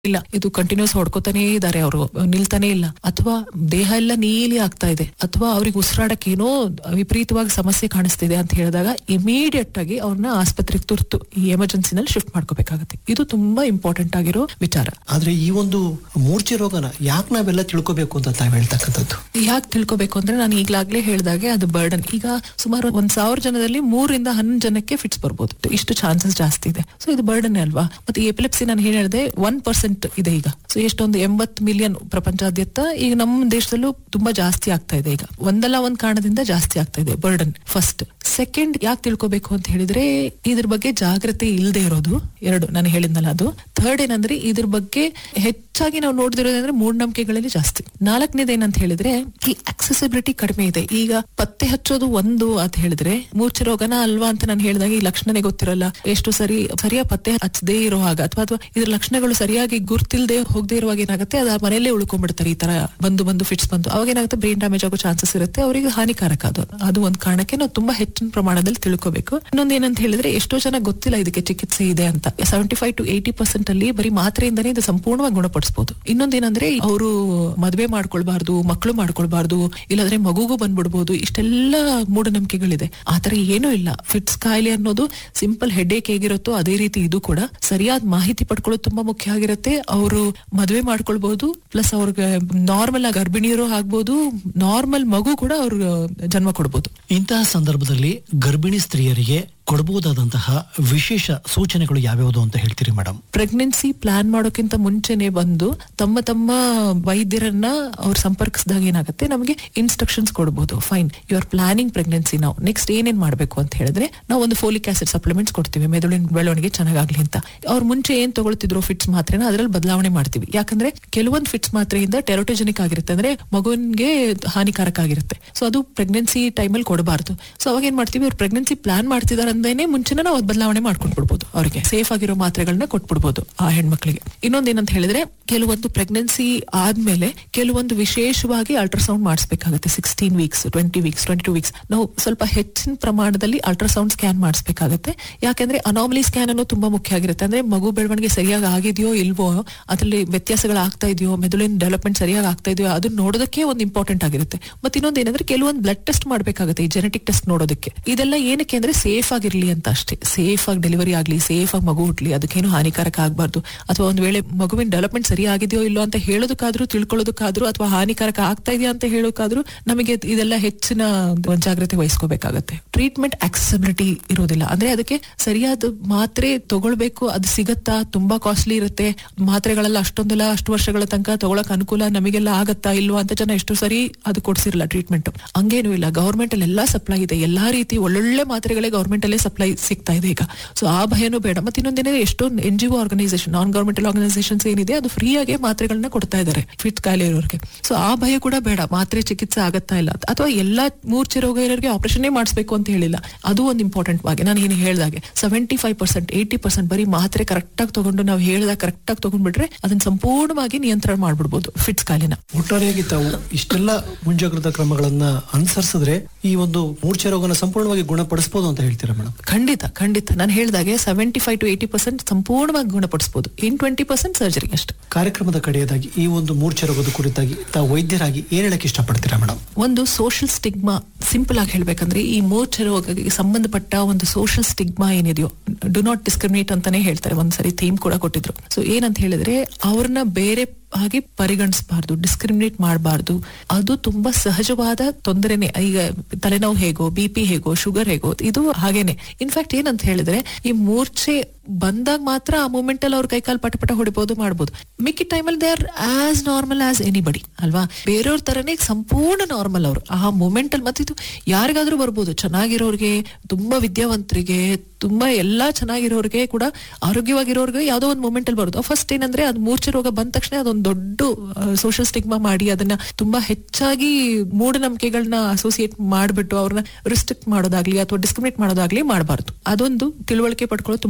ಇಲ್ಲ ಇದು ಕಂಟಿನ್ಯೂಸ್ ಹೊಡ್ಕೋತಾನೇ ಇದ್ದಾರೆ ಅವರು ನಿಲ್ತಾನೆ ಇಲ್ಲ ಅಥವಾ ದೇಹ ಎಲ್ಲ ನೀಲಿ ಆಗ್ತಾ ಇದೆ ಅಥವಾ ಅವ್ರಿಗೆ ಉಸಿರಾಡಕ್ಕೆ ಏನೋ ವಿಪರೀತವಾಗಿ ಸಮಸ್ಯೆ ಕಾಣಿಸ್ತಿದೆ ಅಂತ ಹೇಳಿದಾಗ ಇಮಿಡಿಯೇಟ್ ಆಗಿ ಅವ್ರನ್ನ ಆಸ್ಪತ್ರೆಗೆ ತುರ್ತು ಈ ಎಮರ್ಜೆನ್ಸಿನಲ್ಲಿ ಶಿಫ್ಟ್ ಮಾಡ್ಕೋಬೇಕಾಗುತ್ತೆ ಇದು ತುಂಬಾ ಇಂಪಾರ್ಟೆಂಟ್ ಆಗಿರೋ ವಿಚಾರ ಆದ್ರೆ ಈ ಒಂದು ಮೂರ್ಛೆ ರೋಗನ ಯಾಕೆ ನಾವೆಲ್ಲ ತಿಳ್ಕೊಬೇಕು ಅಂತ ತಾವ್ ಹೇಳ್ತಕ್ಕಂಥದ್ದು ಯಾಕೆ ತಿಳ್ಕೊಬೇಕು ಅಂದ್ರೆ ನಾನು ಈಗಾಗ್ಲೇ ಹೇಳ್ದಾಗೆ ಅದು ಬರ್ಡನ್ ಈಗ ಸುಮಾರು ಒಂದ್ ಸಾವಿರ ಜನದಲ್ಲಿ ಮೂರಿಂದ ಹನ್ನೊಂದು ಜನಕ್ಕೆ ಫಿಟ್ಸ್ ಬರ್ಬೋದು ಇಷ್ಟು ಚಾನ್ಸಸ್ ಜಾಸ್ತಿ ಇದೆ ಸೊ ಇದು ಬರ್ಡನ್ ಅಲ್ವಾ ಮತ್ತೆ ಈ ಎಪಿಲೆಪ್ಸಿ ನಾನು ಏನ್ ಹೇಳಿದೆ ಒನ್ ಪರ್ಸೆಂಟ್ ಇದೆ ಈಗ ಸೊ ಎಷ್ಟೊಂದು ಎಂಬತ್ ಮಿಲಿಯನ್ ಪ್ರಪಂಚಾದ್ಯಂತ ಈಗ ನಮ್ಮ ದೇಶದಲ್ಲೂ ತುಂಬಾ ಜಾಸ್ತಿ ಆಗ್ತಾ ಇದೆ ಈಗ ಒಂದಲ್ಲ ಒಂದ್ ಕಾರಣದಿಂದ ಜಾಸ್ತಿ ಆಗ್ತಾ ಇದೆ ಬರ್ಡನ್ ಫಸ್ಟ್ ಸೆಕೆಂಡ್ ಯಾಕೆ ತಿಳ್ಕೊಬೇಕು ಅಂತ ಹೇಳಿದ್ರೆ ಇದ್ರ ಬಗ್ಗೆ ಜಾಗ್ರತೆ ಇಲ್ಲದೆ ಇರೋದು ಎರಡು ನಾನು ಹೇಳಿದ್ನಲ್ಲ ಅದು ಥರ್ಡ್ ಏನಂದ್ರೆ ಇದ್ರ ಬಗ್ಗೆ ಹೆಚ್ಚಾಗಿ ನಾವು ನೋಡ್ದಿರೋದಂದ್ರೆ ಮೂಢನಂಬಿಕೆಗಳಲ್ಲಿ ಜಾಸ್ತಿ ನಾಲ್ಕನೇದು ಏನಂತ ಹೇಳಿದ್ರೆ ಈ ಅಕ್ಸೆಸಿಬಿಲಿಟಿ ಕಡಿಮೆ ಇದೆ ಈಗ ಪತ್ತೆ ಹಚ್ಚೋದು ಒಂದು ಅಂತ ಹೇಳಿದ್ರೆ ಮೂರ್ಛೆ ರೋಗನ ಅಲ್ವಾ ಅಂತ ನಾನು ಹೇಳಿದಾಗ ಈ ಲಕ್ಷಣನೇ ಗೊತ್ತಿರಲ್ಲ ಎಷ್ಟು ಸರಿ ಸರಿಯಾಗಿ ಪತ್ತೆ ಹಚ್ಚದೇ ಇರೋ ಹಾಗ ಅಥವಾ ಅಥವಾ ಇದ್ರ ಲಕ್ಷಣಗಳು ಸರಿಯಾಗಿ ಗುರ್ತಿಲ್ದೆ ಹೋಗದೆ ಇರುವಾಗ ಏನಾಗುತ್ತೆ ಅದು ಆ ಮನೆಯಲ್ಲೇ ಉಳ್ಕೊಂಡ್ಬಿಡ್ತಾರೆ ಈ ತರ ಬಂದು ಬಂದು ಫಿಟ್ಸ್ ಬಂದು ಅವಾಗ ಏನಾಗುತ್ತೆ ಬ್ರೈನ್ ಡ್ಯಾಮೇಜ್ ಆಗೋ ಚಾನ್ಸಸ್ ಇರುತ್ತೆ ಅವರಿಗೆ ಹಾನಿಕಾರಕ ಅದು ಅದು ಒಂದ್ ಕಾರಣಕ್ಕೆ ನಾವು ತುಂಬಾ ಹೆಚ್ಚಿನ ಪ್ರಮಾಣದಲ್ಲಿ ತಿಳ್ಕೋಬೇಕು ಇನ್ನೊಂದು ಏನಂತ ಹೇಳಿದ್ರೆ ಎಷ್ಟೋ ಜನ ಗೊತ್ತಿಲ್ಲ ಇದಕ್ಕೆ ಚಿಕಿತ್ಸೆ ಇದೆ ಅಂತ seventy five to eighty percent ಅಲ್ಲಿ ಬರೀ ಮಾತ್ರೆಯಿಂದನೇ ಇದು ಸಂಪೂರ್ಣವಾಗಿ ಗುಣಪಡಿಸಬಹುದು ಇನ್ನೊಂದೇನಂದ್ರೆ ಅವರು ಮದುವೆ ಮಾಡ್ಕೊಳ್ಬಾರ್ದು ಮಕ್ಕಳು ಮಾಡ್ಕೊಳ್ಬಾರ್ದು ಇಲ್ಲಾಂದ್ರೆ ಮಗುಗೂ ಬಂದ್ಬಿಡ್ಬೋದು ಇಷ್ಟೆಲ್ಲ ಮೂಢನಂಬಿಕೆಗಳಿದೆ ಆತರ ಏನೂ ಇಲ್ಲ ಫಿಟ್ಸ್ ಕಾಯಿಲೆ ಅನ್ನೋದು ಸಿಂಪಲ್ ಹೆಡ್ಏಕ್ ಹೇಗಿರುತ್ತೋ ಅದೇ ರೀತಿ ಇದು ಕೂಡ ಸರಿಯಾದ ಮಾಹಿತಿ ಪಡ್ಕೊಳ್ಳೋದು ತುಂಬಾ ಮುಖ್ಯ ಆಗಿರುತ್ತೆ ಅವರು ಮದುವೆ ಮಾಡ್ಕೊಳ್ಬಹುದು ಪ್ಲಸ್ ಅವ್ರಿಗೆ ನಾರ್ಮಲ್ ಆಗಿ ಗರ್ಭಿಣಿಯರು ಆಗ್ಬೋದು ನಾರ್ಮಲ್ ಮಗು ಕೂಡ ಅವ್ರ ಜನ್ಮ ಕೊಡ್ಬೋದು ಇಂತಹ ಸಂದರ್ಭದಲ್ಲಿ ಗರ್ಭಿಣಿ ಸ್ತ್ರೀಯರಿಗೆ ಕೊಡಬಹುದಾದಂತಹ ವಿಶೇಷ ಸೂಚನೆಗಳು ಯಾವ್ಯಾವುದು ಅಂತ ಹೇಳ್ತೀರಿ ಮೇಡಮ್ ಪ್ರೆಗ್ನೆನ್ಸಿ ಪ್ಲಾನ್ ಮಾಡೋಕ್ಕಿಂತ ಮುಂಚೆನೆ ಬಂದು ತಮ್ಮ ತಮ್ಮ ವೈದ್ಯರನ್ನ ಅವ್ರು ಸಂಪರ್ಕಿಸಿದಾಗ ಏನಾಗುತ್ತೆ ನಮಗೆ ಇನ್ಸ್ಟ್ರಕ್ಷನ್ಸ್ ಕೊಡಬಹುದು fine you are planning pregnancy ನಾವು ನೆಕ್ಸ್ಟ್ ಏನೇನ್ ಮಾಡ್ಬೇಕು ಅಂತ ಹೇಳಿದ್ರೆ ನಾವು ಒಂದು ಫೋಲಿಕ್ ಆಸಿಡ್ ಸಪ್ಲಿಮೆಂಟ್ಸ್ ಕೊಡ್ತೀವಿ ಮೆದುಳಿನ ಬೆಳವಣಿಗೆ ಚೆನ್ನಾಗಾಗ್ಲಿ ಅಂತ ಅವ್ರು ಮುಂಚೆ ಏನ್ ತಗೊಳ್ತಿದ್ರು ಫಿಟ್ಸ್ ಮಾತ್ರೆನ ಅದ್ರಲ್ಲಿ ಬದಲಾವಣೆ ಮಾಡ್ತೀವಿ ಯಾಕಂದ್ರೆ ಕೆಲವೊಂದು ಫಿಟ್ಸ್ ಮಾತ್ರೆಯಿಂದ ಟೆರೋಟೋಜೆನಿಕ್ ಆಗಿರುತ್ತೆ ಅಂದ್ರೆ ಮಗುವಿಗೆ ಹಾನಿಕಾರಕ ಆಗಿರುತ್ತೆ ಸೊ ಅದು ಪ್ರೆಗ್ನೆನ್ಸಿ ಟೈಮಲ್ಲಿ ಕೊಡಬಾರ್ದು ಸೊ ಅವಾಗ ಏನ್ ಮಾಡ್ತೀವಿ ಅವ್ರು ಪ್ರೆಗ್ನೆನ್ಸಿ ಪ್ಲಾನ್ ಮಾಡ್ತಿದಾರೆ ಅಂದೇನೆ ಮುಂಚೆನೇ ನಾವು ಅದ್ ಬದಲಾವಣೆ ಮಾಡ್ಕೊಂಡು ಬಿಡ್ಬೋದು ಅವರಿಗೆ ಸೇಫ್ ಆಗಿರೋ ಮಾತ್ರೆಗಳನ್ನ ಕೊಟ್ಬಿಡ್ಬೋದು ಆ ಹೆಣ್ಮಕ್ಳಿಗೆ ಇನ್ನೊಂದೇನಂತ ಹೇಳಿದ್ರೆ ಕೆಲವೊಂದು ಪ್ರೆಗ್ನೆನ್ಸಿ ಆದ್ಮೇಲೆ ಕೆಲವೊಂದು ವಿಶೇಷವಾಗಿ ಅಲ್ಟ್ರಾಸೌಂಡ್ ಮಾಡಿಸ್ಬೇಕಾಗುತ್ತೆ sixteen weeks twenty weeks twenty two weeks ನಾವು ಸ್ವಲ್ಪ ಹೆಚ್ಚಿನ ಪ್ರಮಾಣದಲ್ಲಿ ಅಲ್ಟ್ರಾಸೌಂಡ್ ಸ್ಕ್ಯಾನ್ ಮಾಡಿಸ್ಬೇಕಾಗುತ್ತೆ ಯಾಕಂದ್ರೆ ಅನಾಮಲಿ ಸ್ಕ್ಯಾನ್ ಅನ್ನೋದು ತುಂಬಾ ಮುಖ್ಯ ಆಗಿರುತ್ತೆ ಅಂದ್ರೆ ಮಗು ಬೆಳವಣಿಗೆ ಸರಿಯಾಗಿ ಆಗಿದೆಯೋ ಇಲ್ವೋ ಅದರಲ್ಲಿ ವ್ಯತ್ಯಾಸಗಳು ಆಗ್ತಾ ಇದೆಯೋ ಮೆದುಳಿನ ಡೆವಲಪ್ಮೆಂಟ್ ಸರಿಯಾಗಿ ಆಗ್ತಾ ಇದೆಯೋ ಅದನ್ನ ನೋಡೋದಕ್ಕೆ ಒಂದು ಇಂಪಾರ್ಟೆಂಟ್ ಆಗಿರುತ್ತೆ ಮತ್ತೆ ಇನ್ನೊಂದು ಏನಂದ್ರೆ ಕೆಲವೊಂದು ಬ್ಲಡ್ ಟೆಸ್ಟ್ ಮಾಡಬೇಕಾಗುತ್ತೆ ಈ ಜೆನೆಟಿಕ್ ಟೆಸ್ಟ್ ನೋಡೋದಕ್ಕೆ ಇದೆಲ್ಲ ಏನಕ್ಕೆ ಅಂದ್ರೆ ಸೇಫ್ ಆಗಿರ್ಲಿ ಅಂತ ಅಷ್ಟೇ ಸೇಫ್ ಆಗಿ ಡೆಲಿವರಿ ಆಗ್ಲಿ ಸೇಫ್ ಆಗಿ ಮಗು ಹುಟ್ಲಿ ಅದಕ್ಕೇನು ಹಾನಿಕಾರಕ ಆಗಬಾರ್ದು ಅಥವಾ ಒಂದ್ ವೇಳೆ ಮಗುವಿನ ಡೆವಲಪ್ಮೆಂಟ್ ಸರಿ ಆಗಿದೆಯೋ ಇಲ್ಲೋ ಅಂತ ಹೇಳೋದಕ್ಕಾದ್ರೂ ತಿಳ್ಕೊಳ್ಳೋದಕ್ಕಾದ್ರೂ ಅಥವಾ ಹಾನಿಕಾರಕ ಆಗ್ತಾ ಇದೆಯಾ ಅಂತ ಹೇಳೋಕಾದ್ರೂ ನಮಗೆ ಇದೆಲ್ಲ ಹೆಚ್ಚಿನ ಒಂದ್ ಜಾಗ್ರತೆ ವಹಿಸ್ಕೋಬೇಕಾಗತ್ತೆ ಟ್ರೀಟ್ಮೆಂಟ್ ಆಕ್ಸೆಸಿಬಿಲಿಟಿ ಇರೋದಿಲ್ಲ ಅಂದ್ರೆ ಅದಕ್ಕೆ ಸರಿಯಾದ ಮಾತ್ರೆ ತಗೊಳ್ಬೇಕು ಅದು ಸಿಗತ್ತಾ ತುಂಬಾ ಕಾಸ್ಟ್ಲಿ ಇರುತ್ತೆ ಮಾತ್ರೆಗಳೆಲ್ಲ ಅಷ್ಟೊಂದೆಲ್ಲ ಅಷ್ಟು ವರ್ಷಗಳ ತನಕ ತಗೊಳಕ್ ಅನುಕೂಲ ನಮಗೆಲ್ಲ ಆಗತ್ತಾ ಇಲ್ವಾ ಅಂತ ಜನ ಎಷ್ಟು ಸರಿ ಅದು ಕೊಡ್ಸಿರಲ್ಲ ಟ್ರೀಟ್ಮೆಂಟ್ ಹಂಗೇನು ಇಲ್ಲ ಗವರ್ಮೆಂಟ್ ಅಲ್ಲಿ ಎಲ್ಲಾ ಸಪ್ಲೈ ಇದೆ ಎಲ್ಲಾ ರೀತಿ ಒಳ್ಳೊಳ್ಳೆ ಮಾತ್ರೆಗಳೇ ಗವರ್ಮೆಂಟ್ ಅಲ್ಲೇ ಸಪ್ಲೈ ಸಿಗ್ತಾ ಇದೆ ಈಗ ಸೊ ಆ ಭಯನೂ ಬೇಡ ಮತ್ತೆ ಇನ್ನೊಂದೇನೆ ಎಷ್ಟೊಂದು N G O organisation non governmental organisations ಏನಿದೆ ಅದು ಫ್ರೀ ಆಗಿ ಮಾತ್ರೆಗಳನ್ನ ಕೊಡ್ತಾ ಇದ್ದಾರೆ ಫಿಟ್ ಕಾಯಿಲೆ ಇರೋರಿಗೆ ಸೊ ಆ ಭಯ ಕೂಡ ಬೇಡ ಮಾತ್ರೆ ಚಿಕಿತ್ಸೆ ಆಗತ್ತಾ ಇಲ್ಲ ಅಂತ. ಅಥವಾ ಎಲ್ಲಾ ಮೂರ್ಛೆ ರೋಗ ಇರೋರಿಗೆ ಆಪರೇಷನ್ ಮಾಡಿಸ್ಬೇಕು ಅಂತ ಹೇಳಿಲ್ಲ ಅದು ಒಂದು ಇಂಪಾರ್ಟೆಂಟ್ ಆಗಿ ನಾನು ಏನು ಹೇಳ್ದಾಗೆ seventy five percent eighty percent ಬರೀ ಮಾತ್ರೆ ಕರೆಕ್ಟ್ ಆಗಿ ತಗೊಂಡು ನಾವು ಹೇಳ್ದಾಗ ಕರೆಕ್ಟ್ ಆಗಿ ತಗೊಂಡ್ಬಿಟ್ರೆ ಅದನ್ನ ಸಂಪೂರ್ಣವಾಗಿ ನಿಯಂತ್ರಣ ಮಾಡ್ಬಿಡ್ಬೋದು ಫಿಟ್ಸ್ ಕಾಯಿಲೆನ ಒಟ್ಟಾರೆಯಾಗಿ ತಾವು ಇಷ್ಟೆಲ್ಲ ಮುಂಜಾಗ್ರತಾ ಕ್ರಮಗಳನ್ನ ಅನುಸರಿಸಿದ್ರೆ ಈ ಒಂದು ಮೂರ್ಛೆ ರೋಗನ ಸಂಪೂರ್ಣವಾಗಿ ಗುಣಪಡಿಸಬಹುದು ಅಂತ ಹೇಳ್ತೀರಾ ಮೇಡಮ್ ಖಂಡಿತ ಖಂಡಿತ ನಾನು ಹೇಳ್ದಾಗೆ seventy five to eighty percent ಸಂಪೂರ್ಣವಾಗಿ ಗುಣಪಡಿಸಬಹುದು ಇನ್ ಟ್ವೆಂಟಿ ಪರ್ಸೆಂಟ್ ಸರ್ಜರಿ ಅಷ್ಟು ಕಾರ್ಯಕ್ರಮದ ಕಡೆಯದಾಗಿ ಈ ಒಂದು ಮೂರ್ಛೆ ರೋಗದ ಕುರಿತಾಗಿ ತಾವು ವೈದ್ಯರಾಗಿ ಏನ್ ಹೇಳಕ್ ಇಷ್ಟಪಡ್ತೀರಾ ಮೇಡಮ್ ಒಂದು ಸೋಷಿಯಲ್ ಸ್ಟಿಗ್ಮಾ ಸಿಂಪಲ್ ಆಗಿ ಹೇಳ್ಬೇಕಂದ್ರೆ ಈ ಮೂರ್ಛೆ ರೋಗಕ್ಕೆ ಸಂಬಂಧಪಟ್ಟ ಒಂದು ಸೋಷಿಯಲ್ ಸ್ಟಿಗ್ಮಾ ಏನಿದೆಯೋ ಡು ನಾಟ್ ಡಿಸ್ಕ್ರಿಮಿನೇಟ್ ಅಂತಾನೆ ಹೇಳ್ತಾರೆ ಒಂದ್ಸರಿ ಥೀಮ್ ಕೂಡ ಕೊಟ್ಟಿದ್ರು ಸೊ ಏನಂತ ಹೇಳಿದ್ರೆ ಅವ್ರನ್ನ ಬೇರೆ ಹಾಗೆ ಪರಿಗಣಿಸಬಾರ್ದು ಡಿಸ್ಕ್ರಿಮಿನೇಟ್ ಮಾಡಬಾರ್ದು ಅದು ತುಂಬಾ ಸಹಜವಾದ ತೊಂದರೆನೆ ಈಗ ತಲೆನೋವು ಹೇಗೋ ಬಿ ಪಿ ಹೇಗೋ ಶುಗರ್ ಹೇಗೋ ಇದು ಹಾಗೇನೆ ಇನ್ಫ್ಯಾಕ್ಟ್ ಏನಂತ ಹೇಳಿದ್ರೆ ಈ ಮೂರ್ಛೆ ಬಂದಾಗ ಮಾತ್ರ ಆ ಮೂಮೆಂಟ್ ಅಲ್ಲಿ ಅವ್ರ ಕೈಕಾಲು ಪಟ ಪಟ ಹೊಡಿಬಹುದು ಮಾಡ್ಬೋದು ಮಿಕ್ಕಿ ಟೈಮಲ್ಲಿ they are as normal as anybody ಅಲ್ವಾ ಬೇರೆಯವ್ರ ತರನೇ ಸಂಪೂರ್ಣ ನಾರ್ಮಲ್ ಅವರು ಆ ಮೂಮೆಂಟ್ ಅಲ್ಲಿ ಮತ್ತೆ ಇದು ಯಾರಿಗಾದ್ರೂ ಬರ್ಬೋದು ಚೆನ್ನಾಗಿರೋರ್ಗೆ ತುಂಬಾ ವಿದ್ಯಾವಂತರಿಗೆ ತುಂಬಾ ಎಲ್ಲಾ ಚೆನ್ನಾಗಿರೋರ್ಗೆ ಕೂಡ ಆರೋಗ್ಯವಾಗಿರೋರ್ಗೆ ಯಾವ್ದೋ ಒಂದು ಮೂಮೆಂಟ್ ಅಲ್ಲಿ ಬರೋದು ಫಸ್ಟ್ ಏನಂದ್ರೆ ಅದು ಮೂರ್ಛೆ ರೋಗ ಬಂದ ತಕ್ಷಣ ಅದೊಂದು ದೊಡ್ಡ ಸೋಷಿಯಲ್ ಸ್ಟಿಗ್ಮಾ ಮಾಡಿ ಅದನ್ನ ತುಂಬಾ ಹೆಚ್ಚಾಗಿ ಮೂಢನಂಬಿಕೆಗಳನ್ನ ಅಸೋಸಿಯೇಟ್ ಮಾಡ್ಬಿಟ್ಟು ಅವ್ರನ್ನ ರಿಸ್ಟ್ರಿಕ್ಟ್ ಮಾಡೋದಾಗ್ಲಿ ಅಥವಾ ಡಿಸ್ಕ್ರಿಮಿನೇಟ್ ಮಾಡೋದಾಗ್ಲಿ ಮಾಡಬಾರ್ದು ಅದೊಂದು ತಿಳುವಳಿಕೆ ಪಡ್ಕೊಳ್ಳೋದು ತುಂಬಾ ಇಂಪಾರ್ಟೆಂಟ್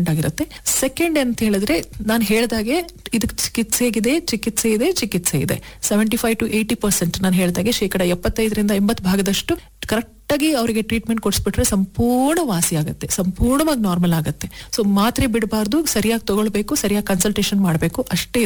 ಡಿಪೆಂಡ್ ಆಗಿರುತ್ತೆ ಸೆಕೆಂಡ್ ಅಂತ ಹೇಳಿದ್ರೆ ನಾನು ಹೇಳ್ದಾಗೆ ಇದಕ್ಕೆ ಚಿಕಿತ್ಸೆಗಿದೆ ಚಿಕಿತ್ಸೆ ಇದೆ ಚಿಕಿತ್ಸೆ ಇದೆ seventy five to eighty percent ನಾನು ಹೇಳ್ದಾಗೆ ಶೇಕಡ ಎಪ್ಪತ್ತೈದರಿಂದ ಎಂಬತ್ತು ಭಾಗದಷ್ಟು ಕರೆಕ್ಟ್ ಆಗಿ ಅವರಿಗೆ ಟ್ರೀಟ್ಮೆಂಟ್ ಕೊಡಿಸ್ಬಿಟ್ರೆ ಸಂಪೂರ್ಣ ವಾಸಿ ಆಗುತ್ತೆ ಸಂಪೂರ್ಣವಾಗಿ ನಾರ್ಮಲ್ ಆಗುತ್ತೆ ಸೊ ಮಾತ್ರೆ ಬಿಡಬಾರ್ದು ಸರಿಯಾಗಿ ತಗೊಳ್ಬೇಕು ಸರಿಯಾಗಿ ಕನ್ಸಲ್ಟೇಷನ್ ಮಾಡಬೇಕು ಅಷ್ಟೇ